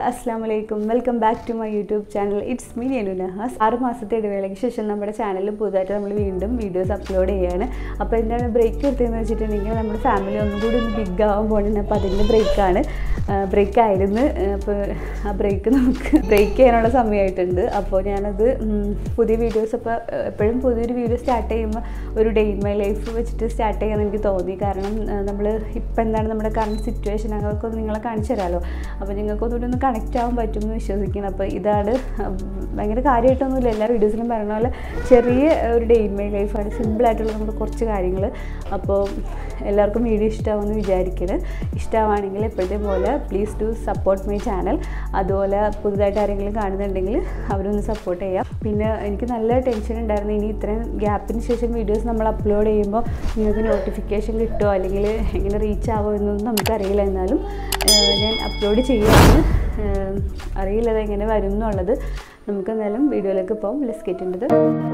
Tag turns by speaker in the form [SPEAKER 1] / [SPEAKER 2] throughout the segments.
[SPEAKER 1] അസ്സാം വലൈക്കും welcome back to my YouTube channel it's me Anu Nahas ആറ് മാസത്തെ ഇടവേളയ്ക്ക് ശേഷം നമ്മുടെ ചാനലിൽ പുതുതായിട്ട് നമ്മൾ വീണ്ടും വീഡിയോസ് അപ്ലോഡ് ചെയ്യാണ് അപ്പോൾ എന്താണ് ബ്രേക്ക് എടുത്തതെന്ന് വെച്ചിട്ടുണ്ടെങ്കിൽ നമ്മുടെ ഫാമിലി ഒന്നും കൂടി ഒന്ന് ബിഗ് ആവാൻ പോകുന്നത് അപ്പോൾ അതിൻ്റെ ബ്രേക്കാണ് ബ്രേക്ക് ആയിരുന്നു അപ്പോൾ ആ ബ്രേക്ക് നമുക്ക് ബ്രേക്ക് ചെയ്യാനുള്ള സമയമായിട്ടുണ്ട് അപ്പോൾ ഞാനത് ഉം, പുതിയ വീഡിയോസ് അപ്പോൾ എപ്പോഴും പുതിയൊരു വീഡിയോ സ്റ്റാർട്ട് ചെയ്യുമ്പോൾ ഒരു ഡേ ഇൻ മൈ ലൈഫ് വെച്ചിട്ട് സ്റ്റാർട്ട് ചെയ്യാൻ എനിക്ക് തോന്നി കാരണം നമ്മൾ ഇപ്പം എന്താണ് നമ്മുടെ കറണ്ട് സിറ്റുവേഷൻ അങ്ങനെയൊക്കെ ഒന്ന് നിങ്ങളെ കാണിച്ചു തരാമല്ലോ അപ്പോൾ നിങ്ങൾക്ക് ഒന്നുകൂടി ഒന്ന് കണക്റ്റ് ആവാൻ പറ്റും എന്ന് വിശ്വസിക്കണം അപ്പോൾ ഇതാണ് ഉം, ഭയങ്കര കാര്യമായിട്ടൊന്നുമില്ല എല്ലാ വീഡിയോസിലും പറയുന്ന പോലെ ചെറിയ ഒരു ഡേ ഇൻ മൈ ലൈഫാണ് സിമ്പിളായിട്ടുള്ള നമ്മുടെ കുറച്ച് കാര്യങ്ങൾ അപ്പോൾ എല്ലാവർക്കും വീഡിയോ ഇഷ്ടമാവുമെന്ന് വിചാരിക്കുന്നത് ഇഷ്ടമാണെങ്കിൽ എപ്പോഴത്തെ പോലെ please do support my channel അതുപോലെ പുതുതായിട്ട് ആരെങ്കിലും കാണുന്നുണ്ടെങ്കിൽ അവരൊന്ന് സപ്പോർട്ട് ചെയ്യാം പിന്നെ എനിക്ക് നല്ല ടെൻഷൻ ഉണ്ടായിരുന്നു ഇനി ഇത്രയും ഗ്യാപ്പിന് ശേഷം വീഡിയോസ് നമ്മൾ അപ്ലോഡ് ചെയ്യുമ്പോൾ നിങ്ങൾക്ക് നോട്ടിഫിക്കേഷൻ കിട്ടുമോ അല്ലെങ്കിൽ എങ്ങനെ റീച്ച് ആവുമോ എന്നൊന്നും നമുക്കറിയില്ല എന്നാലും ഏഹ്, ഞാൻ അപ്ലോഡ് ചെയ്യാമെന്ന് ഏഹ്, അറിയില്ല അത് എങ്ങനെ വരും എന്നുള്ളത് നമുക്ക് എന്തായാലും വീഡിയോയിലേക്ക് പോകാം ലെസ് കേട്ടിട്ടുണ്ട്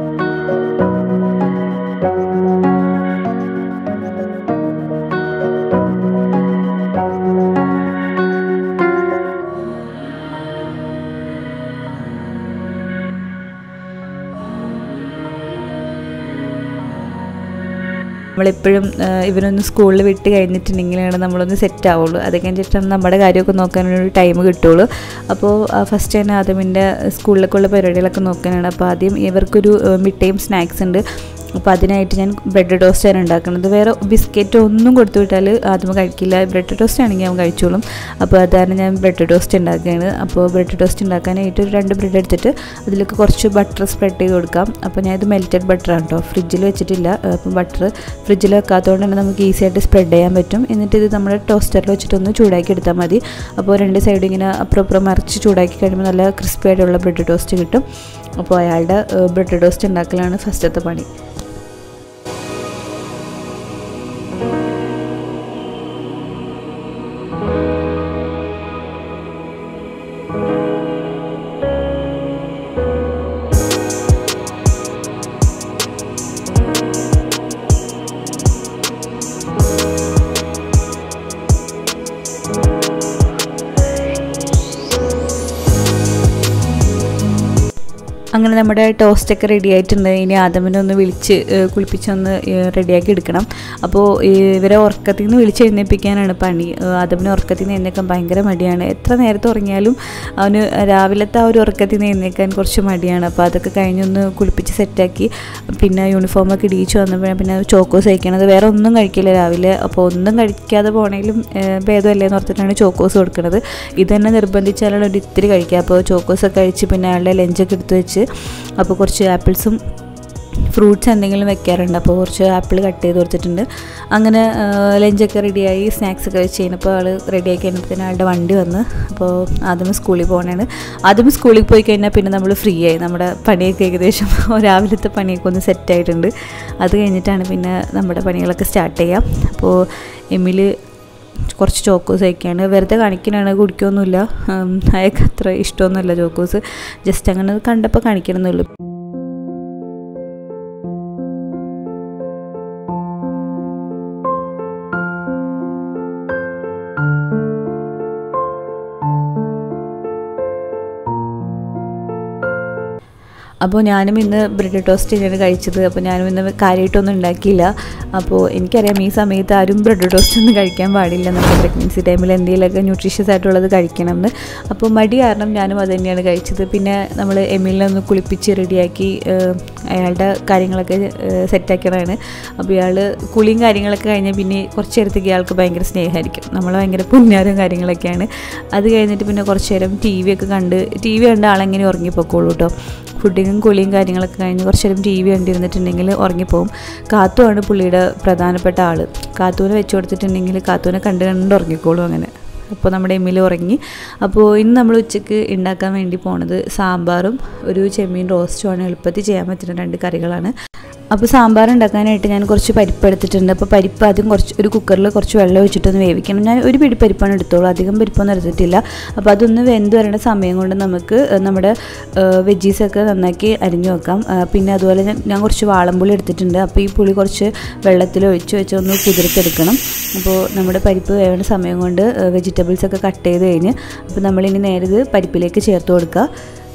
[SPEAKER 2] നമ്മളെപ്പോഴും ഇവരൊന്ന് സ്കൂളിൽ വിട്ട് കഴിഞ്ഞിട്ടുണ്ടെങ്കിലാണ് നമ്മളൊന്ന് സെറ്റ് ആവുള്ളൂ അത് കഴിഞ്ഞിട്ടാണ് നമ്മുടെ കാര്യമൊക്കെ നോക്കാനൊരു ടൈം കിട്ടുള്ളൂ അപ്പോൾ ഫസ്റ്റ് തന്നെ ആദ്യമിൻ്റെ സ്കൂളിലേക്കുള്ള പരിപാടികളൊക്കെ നോക്കാനാണ് അപ്പോൾ ആദ്യം ഇവർക്കൊരു മിഡ് ടൈം സ്നാക്സ് ഉണ്ട് അപ്പോൾ അതിനായിട്ട് ഞാൻ ബ്രെഡ് ടോസ്റ്റ് ആണ് ഉണ്ടാക്കുന്നത് വേറെ ബിസ്ക്കറ്റ് ഒന്നും കൊടുത്തു വിട്ടാൽ ആദ്യം കഴിക്കില്ല ബ്രെഡ് ടോസ്റ്റ് ആണെങ്കിൽ അവൻ കഴിച്ചോളും അപ്പോൾ അതാണ് ഞാൻ ബ്രെഡ് ടോസ്റ്റ് ഉണ്ടാക്കുകയാണ് അപ്പോൾ ബ്രെഡ് ടോസ്റ്റ് ഉണ്ടാക്കാനായിട്ട് ഒരു രണ്ട് ബ്രെഡ് എടുത്തിട്ട് അതിലേക്ക് കുറച്ച് ബട്ടർ സ്പ്രെഡ് ചെയ്ത് കൊടുക്കാം അപ്പോൾ ഞാൻ ഇത് മെൽറ്റഡ് ബട്ടറാണ് കേട്ടോ ഫ്രിഡ്ജിൽ വെച്ചിട്ടില്ല അപ്പം ബട്ടർ ഫ്രിഡ്ജിൽ വെക്കാത്തതുകൊണ്ട് തന്നെ നമുക്ക് ഈസി ആയിട്ട് സ്പ്രെഡ് ചെയ്യാൻ പറ്റും എന്നിട്ട് ഇത് നമ്മുടെ ടോസ്റ്ററിൽ വെച്ചിട്ടൊന്ന് ചൂടാക്കി എടുത്താൽ മതി അപ്പോൾ രണ്ട് സൈഡ് ഇങ്ങനെ അപ്പുറം അപ്പുറം മറിച്ച് ചൂടാക്കി കഴിയുമ്പോൾ നല്ല ക്രിസ്പി ആയിട്ടുള്ള ബ്രെഡ് ടോസ്റ്റ് കിട്ടും അപ്പോൾ അയാളുടെ ബ്രെഡ് ടോസ്റ്റ് ഉണ്ടാക്കലാണ് ഫസ്റ്റത്തെ പണി അങ്ങനെ നമ്മുടെ ടോസ്റ്റൊക്കെ റെഡി ആയിട്ടുണ്ട് ഇനി ആദമിനെ ഒന്ന് വിളിച്ച് ഏഹ്, കുളിപ്പിച്ചൊന്ന് ഏഹ്, റെഡിയാക്കി എടുക്കണം അപ്പോൾ ഇവരെ ഉറക്കത്തിൽ നിന്ന് വിളിച്ച് എഴുന്നേൽപ്പിക്കാനാണ് പണി ഏഹ്, ആദമിനെ ഉറക്കത്തിൽ നിന്ന് എഴുന്നേൽക്കാൻ ഭയങ്കര മടിയാണ് എത്ര നേരത്തെ ഉറങ്ങിയാലും അവന് രാവിലത്തെ ആ ഒരു ഉറക്കത്തിൽ നിന്ന് എഴുന്നേൽക്കാൻ കുറച്ച് മടിയാണ് അപ്പോൾ അതൊക്കെ കഴിഞ്ഞൊന്ന് കുളിപ്പിച്ച് സെറ്റാക്കി പിന്നെ യൂണിഫോമൊക്കെ ഇടിയിച്ച് വന്നപ്പോഴാണ് പിന്നെ ചോക്കോസ് കഴിക്കണത് വേറെ ഒന്നും കഴിക്കില്ല രാവിലെ അപ്പോൾ ഒന്നും കഴിക്കാതെ പോണെങ്കിലും ഏഹ്, ഭേദമല്ലേ എന്ന് ഓർത്തിട്ടാണ് ചോക്കോസ് കൊടുക്കുന്നത് ഇത് തന്നെ നിർബന്ധിച്ചാലാണ് ഒരു ഇത്തിരി കഴിക്കുക അപ്പോൾ ചോക്കോസൊക്കെ കഴിച്ച് പിന്നെ അയാളുടെ ലഞ്ചൊക്കെ എടുത്ത് വെച്ച് അപ്പോൾ കുറച്ച് ആപ്പിൾസും ഫ്രൂട്ട്സ് എന്തെങ്കിലും വെക്കാറുണ്ട് അപ്പോൾ കുറച്ച് ആപ്പിൾ കട്ട് ചെയ്ത് കൊടുത്തിട്ടുണ്ട് അങ്ങനെ ലഞ്ചൊക്കെ റെഡിയായി സ്നാക്സ് ഒക്കെ വെച്ച് കഴിഞ്ഞപ്പോൾ ആൾ റെഡിയാക്കി കഴിഞ്ഞപ്പോൾ ആളുടെ വണ്ടി വന്ന് അപ്പോൾ ആദ്യം സ്കൂളിൽ പോകണേണ് ആദ്യം സ്കൂളിൽ പോയി കഴിഞ്ഞാൽ പിന്നെ നമ്മൾ ഫ്രീ ആയി നമ്മുടെ പണിയൊക്കെ ഏകദേശം രാവിലത്തെ പണിയൊക്കെ ഒന്ന് സെറ്റായിട്ടുണ്ട് അത് കഴിഞ്ഞിട്ടാണ് പിന്നെ നമ്മുടെ പണികളൊക്കെ സ്റ്റാർട്ട് ചെയ്യാം അപ്പോൾ എമ്മിൽ കുറച്ച് ചോക്കോസ് കഴിക്കുകയാണ് വെറുതെ കാണിക്കാനാണ് കുടിക്കൊന്നുമില്ല ഉം, അയാൾക്ക് അത്ര ഇഷ്ടമൊന്നുമില്ല ചോക്കോസ് ജസ്റ്റ് അങ്ങനെ കണ്ടപ്പോൾ കാണിക്കണമെന്നുള്ളൂ അപ്പോൾ ഞാനും ഇന്ന് ബ്രെഡ് ടോസ്റ്റ് തന്നെയാണ് കഴിച്ചത് അപ്പോൾ ഞാനും ഇന്ന് കാര്യമായിട്ടൊന്നും ഉണ്ടാക്കിയില്ല അപ്പോൾ എനിക്കറിയാം ഈ സമയത്ത് ആരും ബ്രെഡ് ടോസ്റ്റ് ഒന്നും കഴിക്കാൻ പാടില്ല നമ്മുടെ പ്രഗ്നൻസി ടൈമിൽ എന്തെങ്കിലുമൊക്കെ ന്യൂട്രീഷ്യസ് ആയിട്ടുള്ളത് കഴിക്കണം എന്ന് അപ്പോൾ മടി കാരണം ഞാനും അത് തന്നെയാണ് കഴിച്ചത് പിന്നെ നമ്മൾ എമിലിനെ ഒന്ന് കുളിപ്പിച്ച് റെഡിയാക്കി ഏഹ്, അയാളുടെ കാര്യങ്ങളൊക്കെ സെറ്റാക്കണതാണ് അപ്പോൾ ഇയാൾ കുളിയും കാര്യങ്ങളൊക്കെ കഴിഞ്ഞാൽ പിന്നെ കുറച്ച് നേരത്തേക്ക് ഇയാൾക്ക് ഭയങ്കര സ്നേഹമായിരിക്കും നമ്മൾ ഭയങ്കര പുന്നാരും കാര്യങ്ങളൊക്കെയാണ് അത് കഴിഞ്ഞിട്ട് പിന്നെ കുറച്ച് നേരം ടി വി ഒക്കെ കണ്ട് ടി വി കണ്ട ആളെങ്ങനെ ഉറങ്ങിപ്പോക്കോളൂ കേട്ടോ ഫുഡിങ്ങും കുളിയും കാര്യങ്ങളൊക്കെ കഴിഞ്ഞ് കുറച്ച് നേരം ടി വി കണ്ടിരുന്നിട്ടുണ്ടെങ്കിൽ ഉറങ്ങിപ്പോവും കാത്തുവാണ് പുള്ളിയുടെ പ്രധാനപ്പെട്ട ആൾ കാത്തുവിനെ വെച്ച് കൊടുത്തിട്ടുണ്ടെങ്കിൽ കാത്തുവിനെ കണ്ട് കണ്ട് ഉറങ്ങിക്കോളും അങ്ങനെ അപ്പോൾ നമ്മുടെ എമ്മിൽ ഉറങ്ങി അപ്പോൾ ഇന്ന് നമ്മൾ ഉച്ചയ്ക്ക് ഉണ്ടാക്കാൻ വേണ്ടി പോണത് സാമ്പാറും ഒരു ചെമ്മീൻ റോസ്റ്റുമാണ് എളുപ്പത്തിൽ ചെയ്യാൻ പറ്റുന്ന രണ്ട് കറികളാണ് അപ്പോൾ സാമ്പാർ ഉണ്ടാക്കാനായിട്ട് ഞാൻ കുറച്ച് പരിപ്പ് എടുത്തിട്ടുണ്ട് അപ്പോൾ പരിപ്പ് ആദ്യം കുറച്ച് ഒരു കുക്കറിൽ കുറച്ച് വെള്ളം ഒഴിച്ചിട്ടൊന്ന് വേവിക്കണം ഞാൻ ഒരു പിടി പരിപ്പാണ് എടുത്തോളൂ അധികം പരിപ്പൊന്നും എടുത്തിട്ടില്ല അപ്പോൾ അതൊന്ന് വെന്ത് വരേണ്ട സമയം കൊണ്ട് നമുക്ക് ഏഹ്, നമ്മുടെ വെജീസൊക്കെ നന്നാക്കി അരിഞ്ഞു വെക്കാം ആ, പിന്നെ അതുപോലെ ഞാൻ ഞാൻ കുറച്ച് വാളംപുളി എടുത്തിട്ടുണ്ട് അപ്പോൾ ഈ പുളി കുറച്ച് വെള്ളത്തിൽ ഒഴിച്ച് വെച്ച് ഒന്ന് കുതിർത്തെടുക്കണം അപ്പോൾ നമ്മുടെ പരിപ്പ് വേവേണ്ട സമയം കൊണ്ട് വെജിറ്റബിൾസ് ഒക്കെ കട്ട് ചെയ്ത് കഴിഞ്ഞ് അപ്പോൾ നമ്മളിനി നേരെ ഇത് പരിപ്പിലേക്ക് ചേർത്ത് കൊടുക്കുക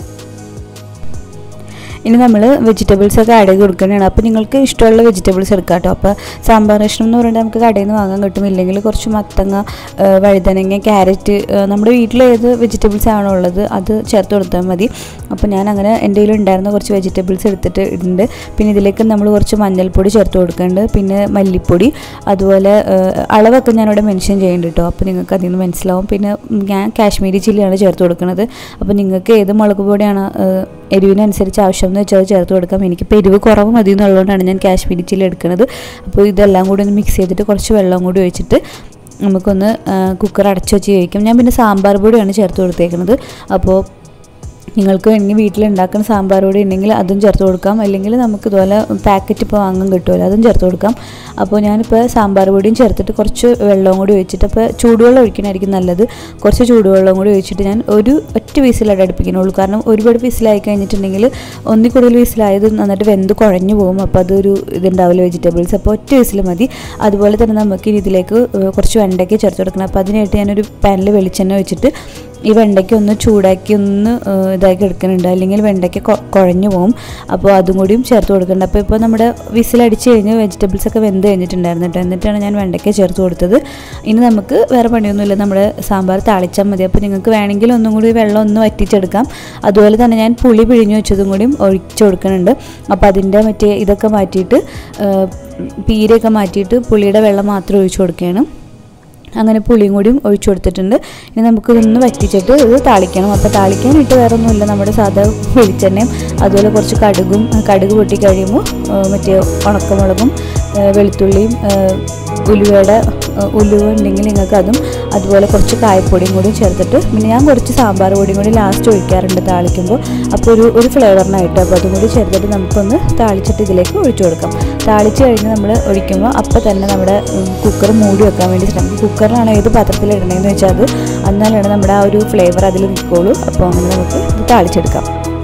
[SPEAKER 2] ഇനി നമ്മൾ വെജിറ്റബിൾസ് ഒക്കെ ആഡ് ചെയ്ത് കൊടുക്കുന്നതാണ് അപ്പോൾ നിങ്ങൾക്ക് ഇഷ്ടമുള്ള വെജിറ്റബിൾസ് എടുക്കാം കേട്ടോ അപ്പോൾ സാമ്പാർ കഷ്ണം എന്ന് പറയുന്നത് നമുക്ക് കടയിൽ നിന്ന് വാങ്ങാൻ കിട്ടും ഇല്ലെങ്കിൽ കുറച്ച് മത്തങ്ങ ആ, വഴുതനങ്ങ ക്യാരറ്റ് ആ, നമ്മുടെ വീട്ടിൽ ഏത് വെജിറ്റബിൾസ് ആണോ ഉള്ളത് അത് ചേർത്ത് കൊടുത്താൽ മതി അപ്പോൾ ഞാൻ അങ്ങനെ എൻ്റെ കയ്യിൽ ഉണ്ടായിരുന്ന കുറച്ച് വെജിറ്റബിൾസ് എടുത്തിട്ട് ഇടുന്നുണ്ട് പിന്നെ ഇതിലേക്ക് നമ്മൾ കുറച്ച് മഞ്ഞൾപ്പൊടി ചേർത്ത് കൊടുക്കുന്നുണ്ട് പിന്നെ മല്ലിപ്പൊടി അതുപോലെ ആ, അളവൊക്കെ ഞാനിവിടെ മെൻഷൻ ചെയ്യുന്നുണ്ട് കേട്ടോ അപ്പോൾ നിങ്ങൾക്ക് അതിൽ നിന്ന് മനസ്സിലാവും പിന്നെ ഞാൻ കാശ്മീരി ചില്ലിയാണ് ചേർത്ത് കൊടുക്കുന്നത് അപ്പോൾ നിങ്ങൾക്ക് ഏത് മുളക് പൊടിയാണ് ആ, എരിവിനനുസരിച്ച് ആവശ്യം എന്ന് വെച്ചാൽ അത് ചേർത്ത് കൊടുക്കാം എനിക്കിപ്പോൾ എരിവ് കുറവ് മതി എന്നുള്ളതുകൊണ്ടാണ് ഞാൻ കാശ്മീരി ചില്ലി എടുക്കുന്നത് അപ്പോൾ ഇതെല്ലാം കൂടി ഒന്ന് മിക്സ് ചെയ്തിട്ട് കുറച്ച് വെള്ളം കൂടി ഒഴിച്ചിട്ട് നമുക്കൊന്ന് കുക്കർ അടച്ചു വെച്ച് കഴിക്കാം ഞാൻ പിന്നെ സാമ്പാർ പൊടിയാണ് ചേർത്ത് കൊടുത്തേക്കുന്നത് അപ്പോൾ നിങ്ങൾക്ക് വേണമെങ്കിൽ വീട്ടിൽ ഉണ്ടാക്കുന്ന സാമ്പാർ പൊടി ഉണ്ടെങ്കിൽ അതും ചേർത്ത് കൊടുക്കാം അല്ലെങ്കിൽ നമുക്ക് ഇതുപോലെ പാക്കറ്റ് ഇപ്പോൾ വാങ്ങാൻ കിട്ടുമല്ലോ അതും ചേർത്ത് കൊടുക്കാം അപ്പോൾ ഞാനിപ്പോൾ സാമ്പാർ പൊടിയും ചേർത്തിട്ട് കുറച്ച് വെള്ളവും കൂടി ഒഴിച്ചിട്ട് അപ്പോൾ ചൂടുവെള്ളം ഒഴിക്കണമായിരിക്കും നല്ലത് കുറച്ച് ചൂടുവെള്ളം കൂടി ഒഴിച്ചിട്ട് ഞാൻ ഒരു ഒറ്റ വീസിലായിട്ട് അടുപ്പിക്കുന്നുള്ളൂ കാരണം ഒരുപാട് വീസിലായി കഴിഞ്ഞിട്ടുണ്ടെങ്കിൽ ഒന്നിൽ കൂടുതൽ വീസിലായത് നന്നായിട്ട് വെന്ത് കുഴഞ്ഞു പോകും അപ്പോൾ അതൊരു ഇതുണ്ടാവില്ല വെജിറ്റബിൾസ് അപ്പോൾ ഒറ്റ വീസിൽ മതി അതുപോലെ തന്നെ നമുക്ക് ഇനി ഇതിലേക്ക് ഏഹ്, കുറച്ച് വെണ്ടയ്ക്ക ചേർത്ത് കൊടുക്കണം അപ്പോൾ അതിനായിട്ട് ഞാനൊരു പാനിൽ വെളിച്ചെണ്ണ വെച്ചിട്ട് ഈ വെണ്ടയ്ക്ക ഒന്ന് ചൂടാക്കി ഒന്ന് ഏഹ്, ഇതാക്കി എടുക്കുന്നുണ്ട് അല്ലെങ്കിൽ വെണ്ടയ്ക്ക കൊ- കുഴഞ്ഞു പോകും അപ്പോൾ അതും കൂടിയും ചേർത്ത് കൊടുക്കുന്നുണ്ട് അപ്പോൾ ഇപ്പോൾ നമ്മുടെ വിസിലടിച്ച് കഴിഞ്ഞ് വെജിറ്റബിൾസ് ഒക്കെ വെന്ത് കഴിഞ്ഞിട്ടുണ്ടായിരുന്നു കേട്ടോ എന്നിട്ടാണ് ഞാൻ വെണ്ടയ്ക്ക ചേർത്ത് കൊടുത്തത് ഇനി നമുക്ക് വേറെ പണിയൊന്നുമില്ല നമ്മുടെ സാമ്പാർ താളിച്ചാൽ മതി അപ്പോൾ നിങ്ങൾക്ക് വേണമെങ്കിൽ ഒന്നും കൂടി വെള്ളം ഒന്ന് വറ്റിച്ചെടുക്കാം അതുപോലെ തന്നെ ഞാൻ പുളി പിഴിഞ്ഞ് വെച്ചതും കൂടിയും ഒഴിച്ചു കൊടുക്കുന്നുണ്ട് അപ്പോൾ അതിൻ്റെ മറ്റേ ഇതൊക്കെ മാറ്റിയിട്ട് ഏഹ്, പീരയൊക്കെ മാറ്റിയിട്ട് പുളിയുടെ വെള്ളം മാത്രം ഒഴിച്ചു കൊടുക്കുകയാണ് അങ്ങനെ പുളിയും കൂടിയും ഒഴിച്ചു കൊടുത്തിട്ടുണ്ട് ഇനി നമുക്ക് ഇതൊന്ന് വറ്റിച്ചിട്ട് ഇത് താളിക്കണം അപ്പോൾ താളിക്കാനായിട്ട് വേറെ ഒന്നുമില്ല നമ്മുടെ സാധാ വെളിച്ചെണ്ണയും അതുപോലെ കുറച്ച് കടുകും കടുക് പൊട്ടി കഴിയുമ്പോൾ ആ, മറ്റേ ഉണക്കമുളകും ആ, വെളുത്തുള്ളിയും ആ, ഉലുവയുടെ ആ, ഉലുവ ഉണ്ടെങ്കിൽ നിങ്ങൾക്ക് അതും അതുപോലെ കുറച്ച് കായപ്പൊടിയും കൂടി ചേർത്തിട്ട് പിന്നെ ഞാൻ കുറച്ച് സാമ്പാർ പൊടിയും കൂടി ലാസ്റ്റ് ഒഴിക്കാറുണ്ട് താളിക്കുമ്പോൾ അപ്പോൾ ഒരു ഒരു ഫ്ലേവറിനായിട്ട് അപ്പോൾ അതും കൂടി ചേർത്തിട്ട് നമുക്കൊന്ന് താളിച്ചിട്ട് ഇതിലേക്ക് ഒഴിച്ചു കൊടുക്കാം താളിച്ച് കഴിഞ്ഞ് നമ്മൾ ഒഴിക്കുമ്പോൾ അപ്പോൾ തന്നെ നമ്മുടെ കുക്കർ മൂടി വെക്കാൻ വേണ്ടി ശ്രമിക്കും കുക്കറിലാണ് ഏത് പാത്രത്തിൽ ഇടണമെന്ന് വെച്ചാൽ അത് എന്നാലാണ് നമ്മുടെ ആ ഒരു ഫ്ലേവർ അതിൽ നിൽക്കുള്ളൂ അപ്പോൾ അങ്ങനെ നമുക്ക് ഇത് താളിച്ചെടുക്കാം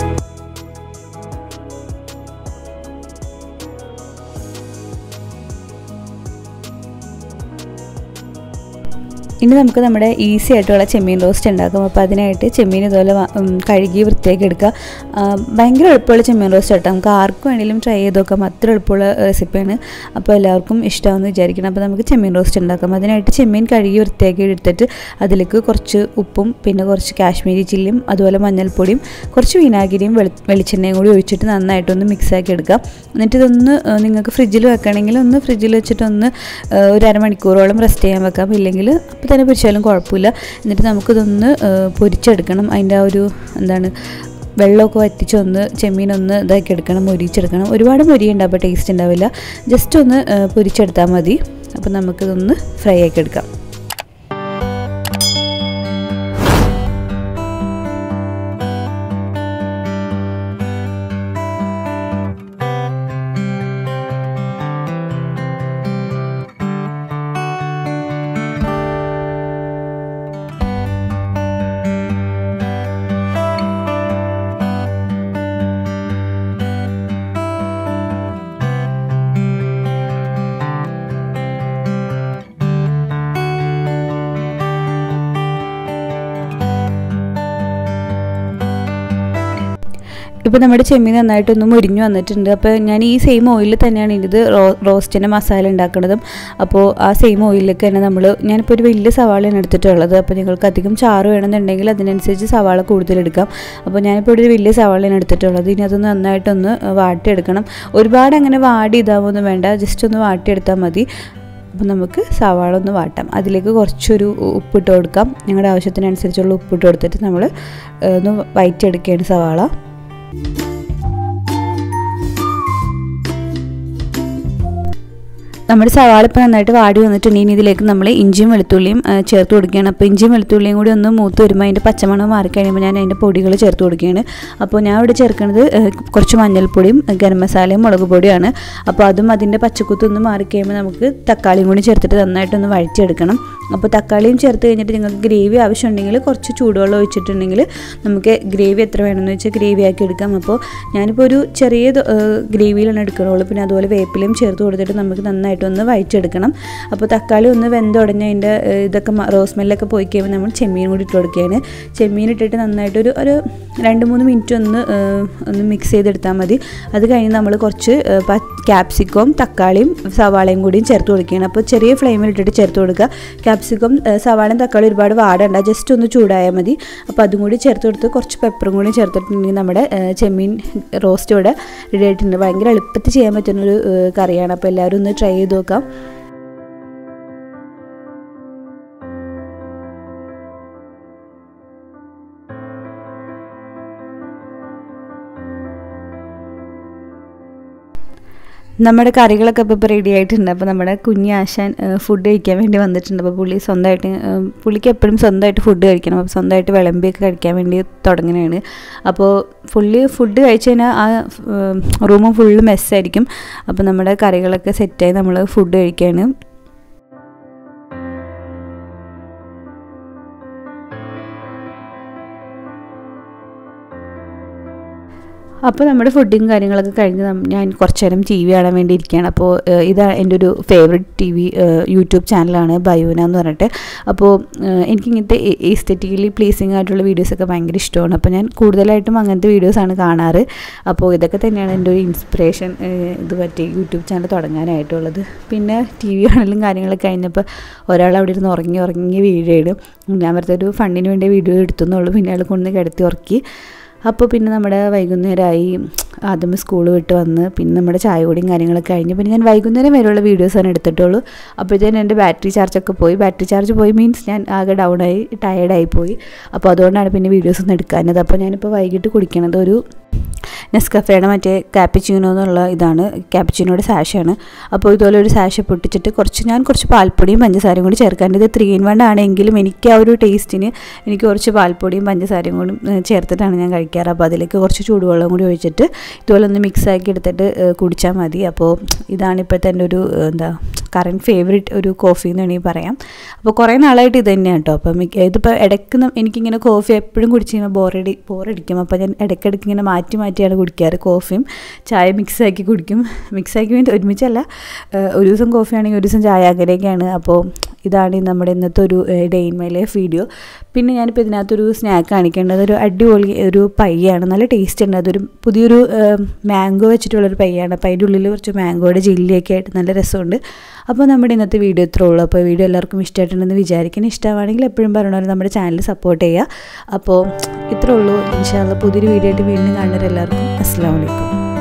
[SPEAKER 2] ഇനി നമുക്ക് നമ്മുടെ ഈസി ആയിട്ടുള്ള ചെമ്മീൻ റോസ്റ്റ് ഉണ്ടാക്കാം അപ്പോൾ അതിനായിട്ട് ചെമ്മീൻ ഇതുപോലെ വ- ഉം, കഴുകി വൃത്തിയാക്കി എടുക്കുക ആ, ഭയങ്കര എളുപ്പമുള്ള ചെമ്മീൻ റോസ്റ്റ് കേട്ടോ നമുക്ക് ആർക്കും വേണമെങ്കിലും ട്രൈ ചെയ്ത് നോക്കാം അത്ര എളുപ്പമുള്ള റെസിപ്പിയാണ് അപ്പോൾ എല്ലാവർക്കും ഇഷ്ടമാണെന്ന് വിചാരിക്കണം അപ്പോൾ നമുക്ക് ചെമ്മീൻ റോസ്റ്റ് ഉണ്ടാക്കാം അതിനായിട്ട് ചെമ്മീൻ കഴുകി വൃത്തിയാക്കി എടുത്തിട്ട് അതിലേക്ക് കുറച്ച് ഉപ്പും പിന്നെ കുറച്ച് കാശ്മീരി ചില്ലിയും അതുപോലെ മഞ്ഞൾപ്പൊടിയും കുറച്ച് വിനാഗിരിയും വെളി വെളിച്ചെണ്ണയും കൂടി ഒഴിച്ചിട്ട് നന്നായിട്ടൊന്ന് മിക്സ് ആക്കി എടുക്കാം എന്നിട്ട് ഇതൊന്ന് ആ, നിങ്ങൾക്ക് ഫ്രിഡ്ജിൽ വെക്കണമെങ്കിൽ ഒന്ന് ഫ്രിഡ്ജിൽ വെച്ചിട്ടൊന്ന് ആ, ഒരു അരമണിക്കൂറോളം റെസ്റ്റ് ചെയ്യാൻ വെക്കാം ഇല്ലെങ്കിൽ അപ്പോൾ തന്നെ പൊരിച്ചാലും കുഴപ്പമില്ല എന്നിട്ട് നമുക്കിതൊന്ന് ആ, പൊരിച്ചെടുക്കണം അതിൻ്റെ ആ ഒരു എന്താണ് വെള്ളമൊക്കെ വറ്റിച്ചൊന്ന് ചെമ്മീനൊന്ന് ഇതാക്കി എടുക്കണം മൊരിച്ചെടുക്കണം ഒരുപാട് മൊരിയുണ്ട് അപ്പോൾ ടേസ്റ്റ് ഉണ്ടാവില്ല ജസ്റ്റ് ഒന്ന് ആ, പൊരിച്ചെടുത്താൽ മതി അപ്പോൾ നമുക്കിതൊന്ന് ഫ്രൈ ആക്കി എടുക്കാം ഇപ്പോൾ നമ്മുടെ ചെമ്മീൻ നന്നായിട്ടൊന്ന് മുരിഞ്ഞു വന്നിട്ടുണ്ട് അപ്പോൾ ഞാൻ ഈ സെയിം ഓയിലിൽ തന്നെയാണ് ഇത് റോ റോസ്റ്റിൻ്റെ മസാല ഉണ്ടാക്കുന്നതും അപ്പോൾ ആ സെയിം ഓയിലിലേക്ക് തന്നെ നമ്മൾ ഞാനിപ്പോൾ ഒരു വലിയ സവാളയാണ് എടുത്തിട്ടുള്ളത് അപ്പോൾ നിങ്ങൾക്ക് അധികം ചാറ് വേണമെന്നുണ്ടെങ്കിൽ അതിനനുസരിച്ച് സവാള കൂടുതലെടുക്കാം അപ്പോൾ ഞാനിപ്പോൾ ഇവിടെ ഒരു വലിയ സവാളയാണ് എടുത്തിട്ടുള്ളത് ഇനി അതൊന്ന് നന്നായിട്ടൊന്ന് വാട്ടിയെടുക്കണം ഒരുപാട് അങ്ങനെ വാടി ഇതാവൊന്നും വേണ്ട ജസ്റ്റ് ഒന്ന് വാട്ടിയെടുത്താൽ മതി അപ്പോൾ നമുക്ക് സവാള ഒന്ന് വാട്ടാം അതിലേക്ക് കുറച്ചൊരു ഉപ്പിട്ട് കൊടുക്കാം ഞങ്ങളുടെ ആവശ്യത്തിനനുസരിച്ചുള്ള ഉപ്പിട്ട് കൊടുത്തിട്ട് നമ്മൾ ഒന്ന് വയറ്റിയെടുക്കുകയാണ് സവാള നമ്മുടെ സവാള ഇപ്പോൾ നന്നായിട്ട് വാടി വന്നിട്ടുണ്ടെങ്കിൽ ഇതിലേക്ക് നമ്മൾ ഇഞ്ചിയും വെളുത്തുള്ളിയും ആ, ചേർത്ത് കൊടുക്കുകയാണ് അപ്പോൾ ഇഞ്ചിയും വെളുത്തുള്ളിയും കൂടി ഒന്ന് മൂത്ത് വരുമ്പോൾ അതിൻ്റെ പച്ചമണം മാറിക്കഴിയുമ്പോൾ ഞാൻ അതിൻ്റെ പൊടികൾ ചേർത്ത് കൊടുക്കുകയാണ് അപ്പോൾ ഞാൻ ഇവിടെ ചേർക്കുന്നത് ആ, കുറച്ച് മഞ്ഞൾപ്പൊടിയും ഗരം മസാലയും മുളക് പൊടിയാണ് അപ്പോൾ അതും അതിൻ്റെ പച്ചക്കുത്തൊന്ന് മാറിക്കഴിയുമ്പോൾ നമുക്ക് തക്കാളിയും കൂടി ചേർത്തിട്ട് നന്നായിട്ടൊന്ന് വഴറ്റിയെടുക്കണം അപ്പോൾ തക്കാളിയും ചേർത്ത് കഴിഞ്ഞിട്ട് നിങ്ങൾക്ക് ഗ്രേവി ആവശ്യമുണ്ടെങ്കിൽ കുറച്ച് ചൂടുവെള്ളം ഒഴിച്ചിട്ടുണ്ടെങ്കിൽ നമുക്ക് ഗ്രേവി എത്ര വേണമെന്ന് വെച്ചാൽ ഗ്രേവി ആക്കി എടുക്കാം അപ്പോൾ ഞാനിപ്പോൾ ഒരു ചെറിയ ദ- ഏഹ് ഗ്രേവിയിലാണ് എടുക്കണുള്ളൂ പിന്നെ അതുപോലെ വേപ്പിലയും ചേർത്ത് കൊടുത്തിട്ട് നമുക്ക് നന്നായിട്ടൊന്ന് വഴറ്റിയെടുക്കണം അപ്പോൾ തക്കാളി ഒന്ന് വെന്തുടഞ്ഞ് അതിൻ്റെ ഏഹ് ഇതൊക്കെ മ- റോസ് സ്മെല്ലൊക്കെ പോയി കഴിയുമ്പോൾ നമ്മൾ ചെമ്മീൻ കൂടി ഇട്ട് കൊടുക്കുകയാണ് ചെമ്മീൻ ഇട്ടിട്ട് നന്നായിട്ടൊരു ഒരു രണ്ട് മൂന്ന് മിനിറ്റ് ഒന്ന് ഏഹ് ഒന്ന് മിക്സ് ചെയ്തെടുത്താൽ മതി അത് കഴിഞ്ഞ് നമ്മൾ കുറച്ച് ഏഹ് പ- ക്യാപ്സിക്കവും തക്കാളിയും സവാളയും കൂടിയും ചേർത്ത് കൊടുക്കുകയാണ് അപ്പോൾ ചെറിയ ഫ്ലെയിമിൽ ഇട്ടിട്ട് ചേർത്ത് കൊടുക്കുക ക്യാപ്സിക്കം ഏഹ് സവാളയും തക്കാളി ഒരുപാട് വാടണ്ട ജസ്റ്റ് ഒന്ന് ചൂടായാൽ മതി അപ്പോൾ അതും കൂടി ചേർത്ത് കൊടുത്ത് കുറച്ച് പെപ്പറും കൂടി ചേർത്തിട്ടുണ്ടെങ്കിൽ നമ്മുടെ ഏഹ് ചെമ്മീൻ റോസ്റ്റ് ഇവിടെ റെഡി ആയിട്ടുണ്ട് ഭയങ്കര എളുപ്പത്തിൽ ചെയ്യാൻ പറ്റുന്നൊരു ഏഹ് കറിയാണ് അപ്പോൾ എല്ലാവരും ഒന്ന് ട്രൈ ചെയ്ത് നോക്കാം നമ്മുടെ കറികളൊക്കെ ഇപ്പോൾ ഇപ്പോൾ റെഡി ആയിട്ടുണ്ട് അപ്പോൾ നമ്മുടെ കുഞ്ഞി ആശാൻ ഫുഡ് കഴിക്കാൻ വേണ്ടി വന്നിട്ടുണ്ട് അപ്പോൾ പുള്ളി സ്വന്തമായിട്ട് ഏഹ്, പുള്ളിക്ക് എപ്പോഴും സ്വന്തമായിട്ട് ഫുഡ് കഴിക്കണം അപ്പോൾ സ്വന്തമായിട്ട് വിളമ്പിയൊക്കെ കഴിക്കാൻ വേണ്ടി തുടങ്ങുന്നതാണ് അപ്പോൾ ഫുള്ളി ഫുഡ് കഴിച്ച് കഴിഞ്ഞാൽ ആ റൂമും ഫുള്ള് മെസ്സായിരിക്കും അപ്പോൾ നമ്മുടെ കറികളൊക്കെ സെറ്റായി നമ്മൾ ഫുഡ് കഴിക്കുകയാണ് അപ്പോൾ നമ്മുടെ ഫുഡും കാര്യങ്ങളൊക്കെ കഴിഞ്ഞ് നം- ഞാൻ കുറച്ച് നേരം ടി വി കാണാൻ വേണ്ടി ഇരിക്കുകയാണ് അപ്പോൾ ഏഹ്, ഇത് എൻ്റെ ഒരു ഫേവററ്റ് ടി വി യൂട്യൂബ് ചാനലാണ് ബയോന എന്ന് പറഞ്ഞിട്ട് അപ്പോൾ ഏഹ്, എനിക്ക് ഇങ്ങനത്തെ എസ്തെറ്റിക്കലി പ്ലീസിങ് ആയിട്ടുള്ള വീഡിയോസൊക്കെ ഭയങ്കര ഇഷ്ടമാണ് അപ്പോൾ ഞാൻ കൂടുതലായിട്ടും അങ്ങനത്തെ വീഡിയോസാണ് കാണാറ് അപ്പോൾ ഇതൊക്കെ തന്നെയാണ് എൻ്റെ ഒരു ഇൻസ്പിറേഷൻ ഇത് പറ്റി യൂട്യൂബ് ചാനൽ തുടങ്ങാനായിട്ടുള്ളത് പിന്നെ ടി വി കാണലും കാര്യങ്ങളൊക്കെ കഴിഞ്ഞപ്പോൾ ഒരാൾ അവിടെ ഇരുന്ന് ഉറങ്ങി ഉറങ്ങി വീഴുകയാണ് ഞാൻ വെറുതെ ഒരു ഫണ്ടിന് വേണ്ടി വീഡിയോ എടുത്തുന്നുള്ളൂ പിന്നെ അയാൾ കൊണ്ട് കിടത്തി ഉറക്കി അപ്പോൾ പിന്നെ നമ്മുടെ വൈകുന്നേരമായി ആദ്യം സ്കൂൾ വിട്ട് വന്ന് പിന്നെ നമ്മുടെ ചായ കൂടിയും കാര്യങ്ങളൊക്കെ കഴിഞ്ഞ് പിന്നെ ഞാൻ വൈകുന്നേരം വരെയുള്ള വീഡിയോസാണ് എടുത്തിട്ടുള്ളൂ അപ്പോഴത്തേനും എൻ്റെ ബാറ്ററി ചാർജൊക്കെ പോയി ബാറ്ററി ചാർജ് പോയി മീൻസ് ഞാൻ ആകെ ഡൗണായി ടയേർഡായി പോയി അപ്പോൾ അതുകൊണ്ടാണ് പിന്നെ വീഡിയോസ് ഒന്നും എടുക്കാഞ്ഞത് അപ്പോൾ ഞാനിപ്പോൾ വൈകിട്ട് കുടിക്കണത് ഒരു നെസ്കഫേയുടെ മറ്റേ കാപ്പിച്ചീനോ എന്നുള്ള ഇതാണ് കാപ്പിച്ചീനോയുടെ സാഷയാണ് അപ്പോൾ ഇതുപോലെ ഒരു സാഷ പൊട്ടിച്ചിട്ട് കുറച്ച് ഞാൻ കുറച്ച് പാൽപ്പൊടിയും പഞ്ചസാരയും കൂടി ചേർക്കാണ്ട് ഇത് ത്രീ ഇൻ വൺ ആണെങ്കിലും എനിക്ക് ആ ഒരു ടേസ്റ്റിന് എനിക്ക് കുറച്ച് പാൽപ്പൊടിയും പഞ്ചസാരയും കൂടി ഏഹ്, ചേർത്തിട്ടാണ് ഞാൻ കഴിക്കാറ് അപ്പോൾ അതിലേക്ക് കുറച്ച് ചൂടുവെള്ളം കൂടി ഒഴിച്ചിട്ട് ഇതുപോലെ ഒന്ന് മിക്സ് ആക്കി എടുത്തിട്ട് ഏഹ്, കുടിച്ചാൽ മതി അപ്പോൾ ഇതാണ് ഇപ്പോഴത്തെ എൻ്റെ ഒരു ഏഹ്, എന്താ കറൻറ്റ് ഫേവറേറ്റ് ഒരു കോഫി എന്ന് വേണമെങ്കിൽ പറയാം അപ്പോൾ കുറേ നാളായിട്ട് ഇത് തന്നെയാണ് കേട്ടോ അപ്പം മിക്ക- ഇതിപ്പോൾ ഇടയ്ക്ക് നം- എനിക്കിങ്ങനെ കോഫി എപ്പോഴും കുടിച്ച് കഴിയുമ്പോൾ ബോറടി ബോറടിക്കും അപ്പോൾ ഞാൻ ഇടയ്ക്കിടയ്ക്ക് ഇങ്ങനെ മാറ്റി മാറ്റിയാണ് കുടിക്കാറ് കോഫിയും ചായ മിക്സ് ആക്കി കുടിക്കും മിക്സ് ആക്കി വേണ്ടി ഒരുമിച്ചല്ല ഏഹ്, ഒരു ദിവസം കോഫി ആണെങ്കിൽ ഒരു ദിവസം ചായ അങ്ങനെയൊക്കെയാണ് അപ്പോൾ ഇതാണ് നമ്മുടെ ഇന്നത്തെ ഒരു day in my life video പിന്നെ ഞാനിപ്പോൾ ഇതിനകത്തൊരു സ്നാക്ക് കാണിക്കേണ്ടത് ഒരു അടിപൊളി ഒരു പയ്യാണ് നല്ല ടേസ്റ്റ് ഉണ്ട് അതൊരു പുതിയൊരു മാംഗോ വെച്ചിട്ടുള്ളൊരു പയ്യാണ് അപ്പോൾ അതിൻ്റെ ഉള്ളിൽ കുറച്ച് മാംഗോയുടെ ജില്ലിയൊക്കെ ആയിട്ട് നല്ല രസമുണ്ട് അപ്പോൾ നമ്മുടെ ഇന്നത്തെ വീഡിയോ ഇത്രേ ഉള്ളൂ അപ്പോൾ വീഡിയോ എല്ലാവർക്കും ഇഷ്ടമായിട്ടുണ്ടെന്ന് വിചാരിക്കണം ഇഷ്ടമാണെങ്കിൽ എപ്പോഴും പറയണ പോലെ നമ്മുടെ ചാനൽ സപ്പോർട്ട് ചെയ്യുക അപ്പോൾ ഇത്രേ ഉള്ളൂ ഇൻഷാല്ല പുതിയൊരു വീഡിയോ ആയിട്ട് വീണ്ടും കാണുന്നവരെല്ലാവർക്കും അസ്സാം വലൈക്കും